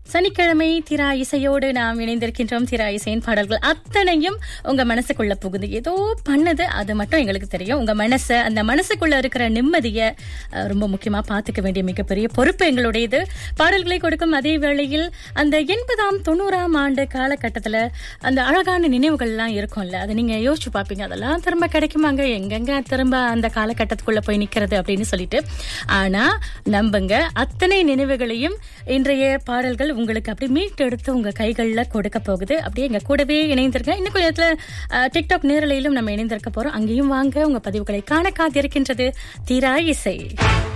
சனிக்கிழமை திரா இசையோடு நாம் இணைந்திருக்கின்றோம் திரா இசையின் பாடல்கள் அத்தனையும் உங்க மனசுக்குள்ள புகுது ஏதோ பண்ணுது அது மட்டும் எங்களுக்கு தெரியும் உங்க மனசை அந்த மனசுக்குள்ள இருக்கிற நிம்மதிய அஹ், ரொம்ப முக்கியமா பாத்துக்க வேண்டிய மிகப்பெரிய பொறுப்பு எங்களுடையது பாடல்களை கொடுக்கும் அதே வேளையில் அந்த எண்பதாம் தொண்ணூறாம் ஆண்டு காலகட்டத்துல அந்த அழகான நினைவுகள்லாம் இருக்கும்ல அதை நீங்க யோசிச்சு பாப்பீங்க அதெல்லாம் திரும்ப கிடைக்குமாங்க எங்கெங்க திரும்ப அந்த காலகட்டத்துக்குள்ள போய் நிக்கிறது அப்படின்னு சொல்லிட்டு ஆனா நம்புங்க அத்தனை நினைவுகளையும் இன்றைய பாடல்கள் உங்களுக்கு அப்படி மீட்டெடுத்து உங்க கைகள்ல கொடுக்க போகுது அப்படியே எங்க கூடவே இணைந்திருங்க இன்னும் கொஞ்ச நேரத்துல அஹ், டிக்டாக் நேரலையிலும் நம்ம இணைந்திருக்க போறோம் அங்கேயும் வாங்க உங்க பதிவுகளை காண காத்திருக்கின்றது தீரா இசை